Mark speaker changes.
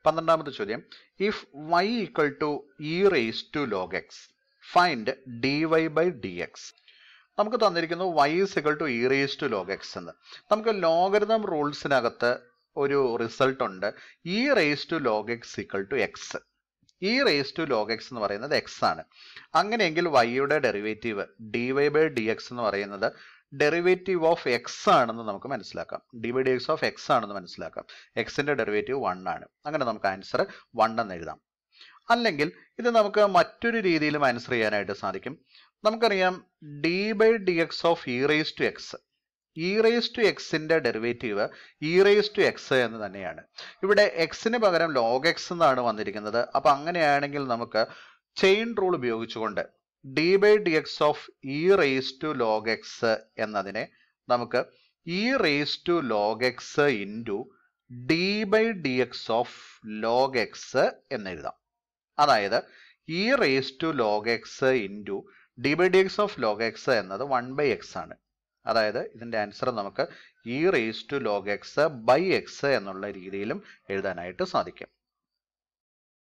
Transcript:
Speaker 1: പന്ത്രണ്ടാമത്തെ ചോദ്യം if y equal to e raise to log x find d y by d x നമുക്ക് തന്നിരിക്കുന്നു y is equal to e raise to log x എന്ന് നമുക്ക് logarithm റൂൾസിനകത്ത് ഒരു result ഉണ്ട് e raise to log x equal to x e raise to log x എന്ന് പറയുന്നത് x ആണ് അങ്ങനെയെങ്കിൽ വൈയുടെ derivative d y by d x എന്ന് പറയുന്നത് ഡെറിവേറ്റീവ് ഓഫ് എക്സ് ആണെന്ന് നമുക്ക് മനസ്സിലാക്കാം d by d x of x ആണെന്ന് മനസ്സിലാക്കാം എക്സിന്റെ ഡെറിവേറ്റീവ് വൺ ആണ് അങ്ങനെ നമുക്ക് ആൻസർ വൺ എന്ന് എഴുതാം അല്ലെങ്കിൽ ഇത് നമുക്ക് മറ്റൊരു രീതിയിലും ആൻസർ ചെയ്യാനായിട്ട് സാധിക്കും നമുക്കറിയാം d by d x of e raise to x e raise to എക്സിന്റെ derivative e raise to x എന്ന് തന്നെയാണ് ഇവിടെ എക്സിന് പകരം ലോഗ് എക്സ് എന്നാണ് വന്നിരിക്കുന്നത് അപ്പൊ അങ്ങനെയാണെങ്കിൽ നമുക്ക് ചെയിൻ റൂൾ ഉപയോഗിച്ചുകൊണ്ട് d by d x of e raise to log x എന്നതിനെ നമുക്ക് e raise to log x into d by d x of log x എന്നെഴുതാം അതായത് e raise to log x into d by d x of log x എന്നത് one by x ആണ് അതായത് ഇതിന്റെ answer നമുക്ക് e raise to log x by x എന്നുള്ള രീതിയിലും എഴുതാനായിട്ട് സാധിക്കും